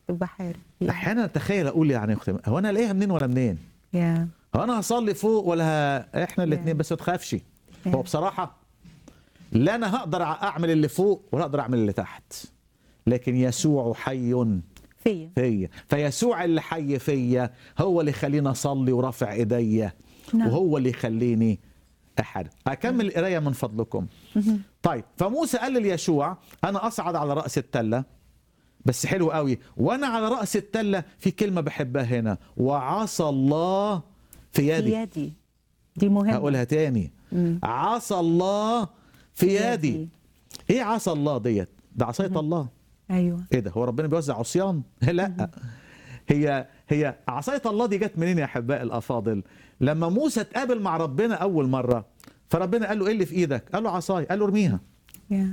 بحارب فيها. احيانا اتخيل اقول يعني يا اختي هو انا الاقيها منين ولا منين يا هو انا هصلي فوق ولا ه... احنا الاثنين بس ما تخافش هو بصراحه لا انا هقدر اعمل اللي فوق ولا اقدر اعمل اللي تحت لكن يسوع حي فيا فيا فيسوع اللي حي فيا هو اللي يخليني اصلي ورافع ايديا نعم. وهو اللي يخليني احد اكمل القرايه من فضلكم طيب فموسى قال ليشوع انا اصعد على راس التله بس حلو قوي وانا على راس التله في كلمه بحبها هنا وعصى الله في في يدي يدي دي مهمة هقولها تاني مم. عصى الله في في يدي يدي. ايه عصى الله ديت ده عصايه الله ايوه ايه ده هو ربنا بيوزع عصيان لا هي هي عصايه الله دي جت منين يا احبائي الافاضل لما موسى اتقابل مع ربنا اول مره فربنا قال له ايه اللي في ايدك قال له عصايه قال له ارميها يا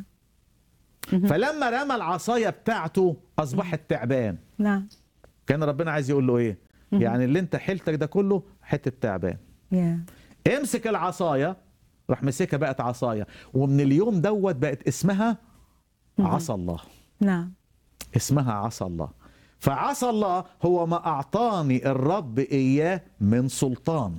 فلما رمى العصايه بتاعته اصبحت تعبان نعم كان ربنا عايز يقول له ايه يعني اللي انت حيلتك ده كله حته تعبان يا امسك العصايه راح مسكها بقت عصايه ومن اليوم دوت بقت اسمها عصا الله نعم اسمها عصا الله فعصا الله هو ما أعطاني الرب إياه من سلطان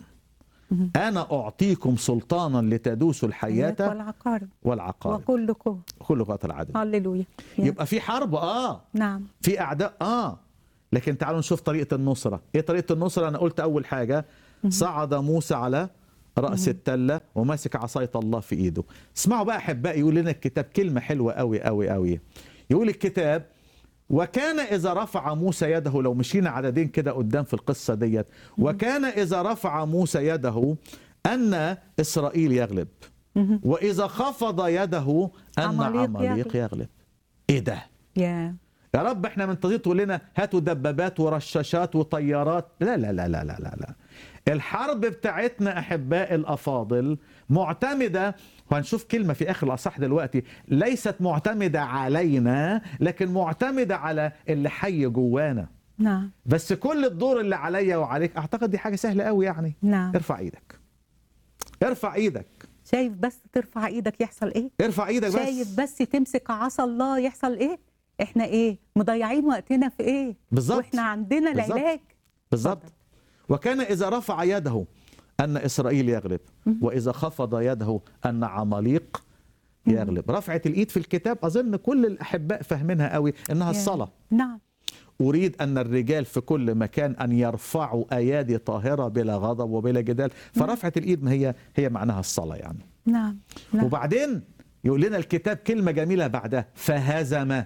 أنا أعطيكم سلطانا لتدوسوا الحياة والعقارب والعقارب وكل قوة كل قوة العدل هللويا يا. يبقى في حرب آه نعم في أعداء آه لكن تعالوا نشوف طريقة النصرة إيه طريقة النصرة أنا قلت أول حاجة صعد موسى على رأس التلة وماسك عصاية الله في إيده اسمعوا بقى أحبائي يقول لنا الكتاب كلمة حلوة أوي أوي أوي يقول الكتاب وكان إذا رفع موسى يده لو مشينا عددين كده قدام في القصة ديت وكان إذا رفع موسى يده أن إسرائيل يغلب وإذا خفض يده أن عماليق عماليق يغلب إيه ده يا يا رب احنا منتظرين تقول لنا هاتوا دبابات ورشاشات وطيارات لا لا لا لا لا لا, لا. الحرب بتاعتنا احباء الافاضل معتمده وهنشوف كلمه في اخر الاصح دلوقتي ليست معتمده علينا لكن معتمده على اللي حي جوانا نعم بس كل الدور اللي عليا وعليك اعتقد دي حاجه سهله قوي يعني نعم ارفع ايدك ارفع ايدك شايف بس ترفع ايدك يحصل ايه ارفع ايدك بس شايف بس تمسك عصا الله يحصل ايه احنا ايه مضيعين وقتنا في ايه بالظبط. واحنا عندنا بالظبط. العلاج بالظبط وكان إذا رفع يده أن إسرائيل يغلب وإذا خفض يده أن عماليق يغلب رفعة الإيد في الكتاب أظن كل الأحباء فاهمينها قوي إنها يا. الصلاة نعم أريد أن الرجال في كل مكان أن يرفعوا أيادي طاهرة بلا غضب وبلا جدال فرفعة الإيد ما هي هي معناها الصلاة يعني نعم نعم وبعدين يقول لنا الكتاب كلمة جميلة بعدها فهزم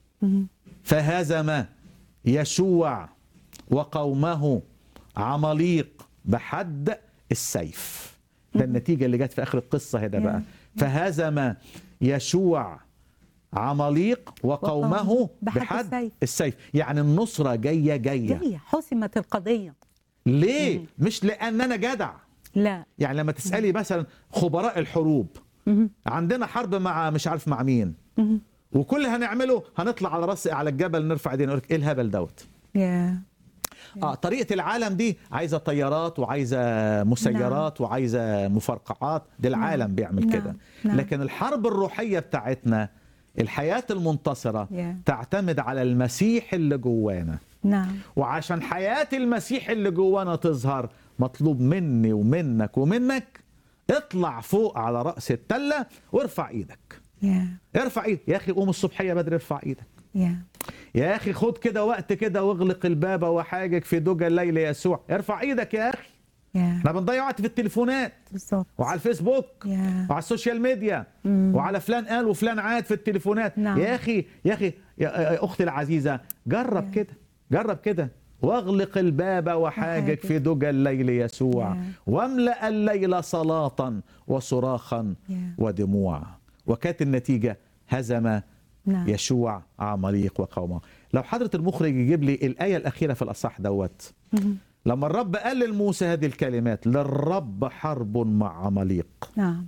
فهزم يشوع وقومه عماليق بحد السيف ده النتيجة اللي جت في آخر القصة هنا بقى فهزم يشوع عماليق وقومه وقومه بحد بحد السيف. السيف يعني النصرة جاية جاية جاية حسمت القضية ليه مش لأن أنا جدع لا يعني لما تسألي مثلا خبراء الحروب عندنا حرب مع مش عارف مع مين وكل اللي هنعمله هنطلع على راس على الجبل نرفع ايدينا نقول لك ايه الهبل دوت يا اه طريقه العالم دي عايزه طيارات وعايزه مسيرات وعايزه مفرقعات ده العالم بيعمل نعم. كده نعم. لكن الحرب الروحيه بتاعتنا الحياه المنتصره Yeah. تعتمد على المسيح اللي جوانا نعم وعشان حياه المسيح اللي جوانا تظهر مطلوب مني ومنك ومنك اطلع فوق على راس التله وارفع ايدك يا ارفع ايدك يا اخي قوم الصبحيه بدري ارفع ايدك يا يا اخي خد كده وقت كده واغلق الباب وحاجك في دجى الليل يسوع ارفع ايدك يا اخي يا احنا بنضيع وقت في التليفونات بالظبط وعلى الفيسبوك يا. وعلى السوشيال ميديا وعلى فلان قال وفلان عاد في التليفونات نعم. يا اخي يا اخي يا يا اختي العزيزه جرب كده جرب كده واغلق الباب وحاجك وحاجك. في دجى الليل يسوع يا. واملا الليل صلاه وصراخا يا. ودموع وكانت النتيجه هزم نعم يشوع عماليق وقومه لو حضرة المخرج يجيب لي الآية الأخيرة في الأصح دوت لما الرب قال لموسى هذه الكلمات للرب حرب مع عماليق نعم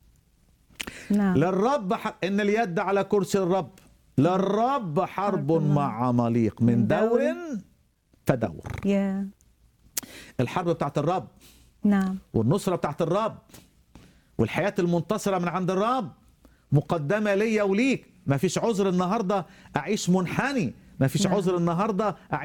نعم للرب ح... إن اليد على كرسي الرب للرب حرب حرب مع- مع عماليق من من دور دور فدور يا الحرب بتاعت الرب نعم والنصرة بتاعت الرب والحياة المنتصرة من عند الرب مقدمة ليا وليك ما فيش عذر النهاردة أعيش منحني ما فيش نعم. عذر النهارده